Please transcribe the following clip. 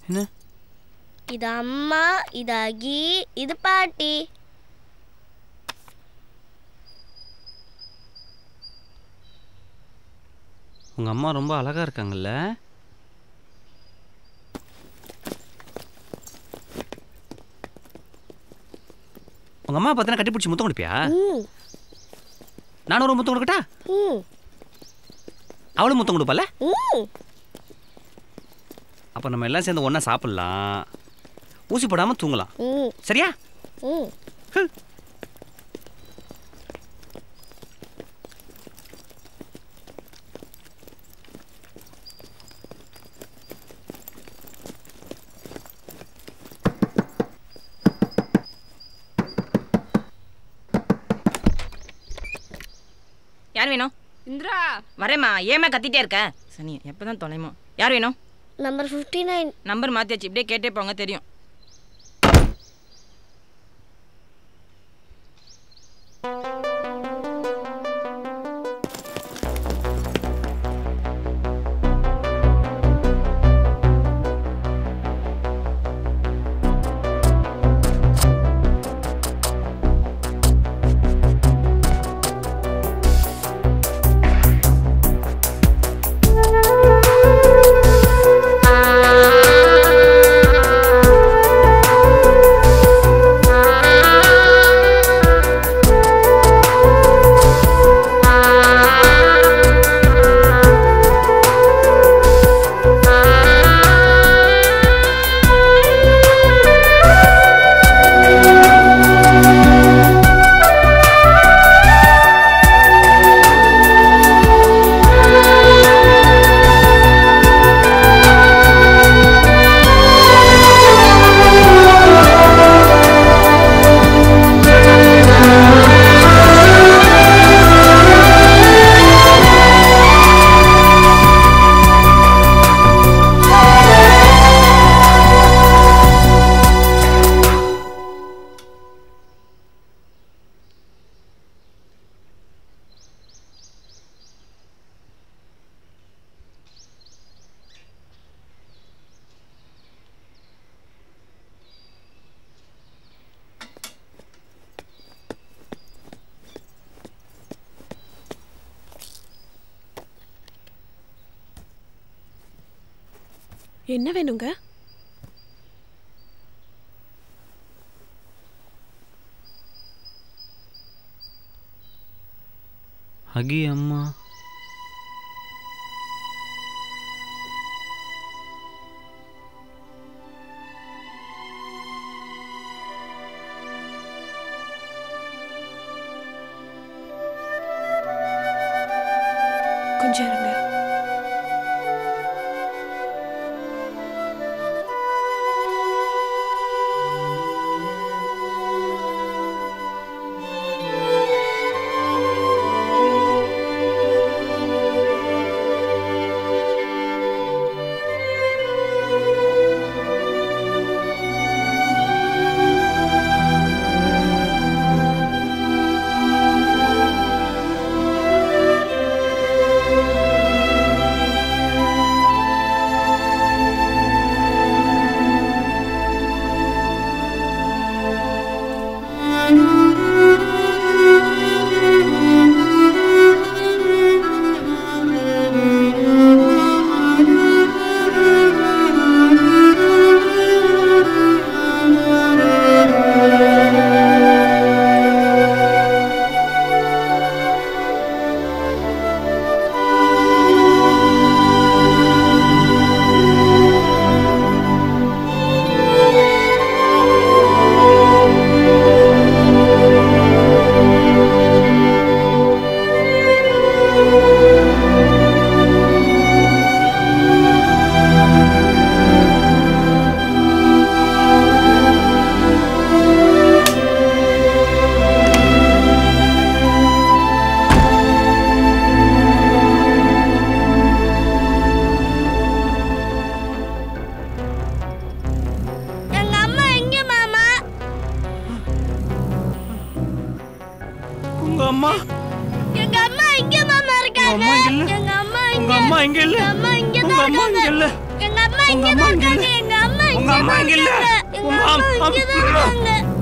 என்ன இது அம்மா இது அகி இது பாட்டி உங்கள் அம்மா ரொம்ப அழகாக இருக்காங்கல்ல உங்கள் அம்மா பார்த்தா கட்டி பிடிச்சி முத்தம் கொடுப்பியா ம் நானும் ஒரு முத்தம் கொடுக்கட்டா ம் அவளும் முத்தம் கொடுப்பால ம் அப்போ நம்ம எல்லாம் சேர்ந்து ஒன்றா சாப்பிட்லாம் ஊசி போடாமல் தூங்கலாம் ம் சரியா ம் யார் வேணும் இந்திரா வரேம்மா ஏமா கத்திட்டே இருக்க சனி எப்பதான் தொலைமோ யார் வேணும் நம்பர் ஃபிஃப்டி நைன் நம்பர் மாத்தியாச்சு இப்படியே கேட்டே போங்க தெரியும் என்ன வேணுங்க அகி அம்மா கொஞ்சம் இருங்க எங்க அம்மா எங்க மாமா உங்கள் அம்மா எங்க அம்மா எங்க மாமா இருக்காங்க அம்மா இங்க இல்ல. எங்க அம்மா உங்க எங்க அம்மா இங்க இல்ல எங்க அம்மா இங்க உங்க தான் அம்மா இங்க இருக்காங்க இல்ல எங்க அம்மா உங்க இங்க அம்மா தான் இங்க இல்ல. இருக்காங்க எங்க அம்மா உங்க அம்மா இங்க இல்ல எங்க உங்க அம்மா அம்மா இங்கதான் இருக்காங்க